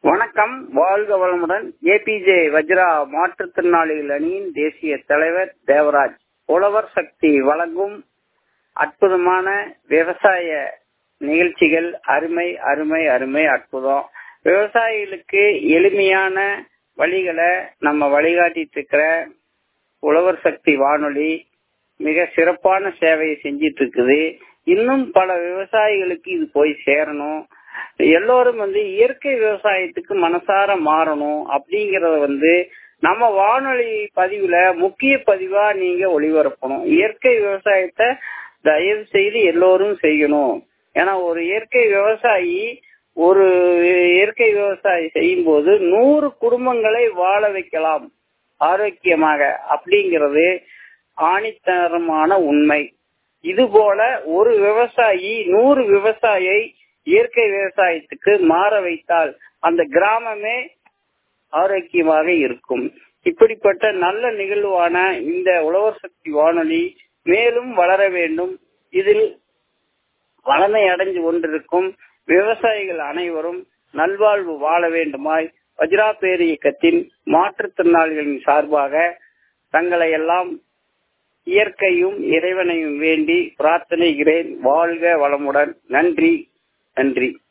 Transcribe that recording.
வணக்கம் வாழ்க வளமுடன் ஏபிஜே வஜ்ரா மாற்றுத்திறனாளிகள் அணியின் தேசிய தலைவர் தேவராஜ் உழவர் சக்தி வழங்கும் அற்புதமான விவசாய நிகழ்ச்சிகள் அருமை அருமை அருமை அற்புதம் விவசாயிகளுக்கு எளிமையான வழிகளை நம்ம வழிகாட்டிட்டு இருக்கிற உழவர் சக்தி வானொலி மிக சிறப்பான சேவையை செஞ்சிட்டு இருக்குது இன்னும் பல விவசாயிகளுக்கு இது போய் சேரணும் எல்லோரும் வந்து இயற்கை விவசாயத்துக்கு மனசார மாறணும் அப்படிங்கறத வந்து நம்ம வானொலி பதிவுல முக்கிய பதிவா நீங்க ஒளிபரப்பணும் இயற்கை விவசாயத்தை தயவு செய்து எல்லோரும் செய்யணும் ஏன்னா ஒரு இயற்கை விவசாயி ஒரு இயற்கை விவசாயி செய்யும் போது நூறு குடும்பங்களை வாழ வைக்கலாம் ஆரோக்கியமாக அப்படிங்கிறது ஆணித்தரமான உண்மை இது போல ஒரு விவசாயி நூறு விவசாயியை இயற்கை விவசாயத்துக்கு மாற வைத்தால் அந்த கிராமமே ஆரோக்கியமாக இருக்கும் இப்படிப்பட்ட நல்ல நிகழ்வான இந்த உழவர் சக்தி வானொலி மேலும் வளர வேண்டும் இதில் வளமை அடைஞ்சு கொண்டிருக்கும் விவசாயிகள் அனைவரும் நல்வாழ்வு வாழ வேண்டுமாய் வஜ்ரா பேர் இயக்கத்தின் மாற்றுத்திறனாளிகளின் சார்பாக தங்களை எல்லாம் இயற்கையும் இறைவனையும் வேண்டி பிரார்த்தனைகிறேன் வாழ்க வளமுடன் நன்றி நன்றி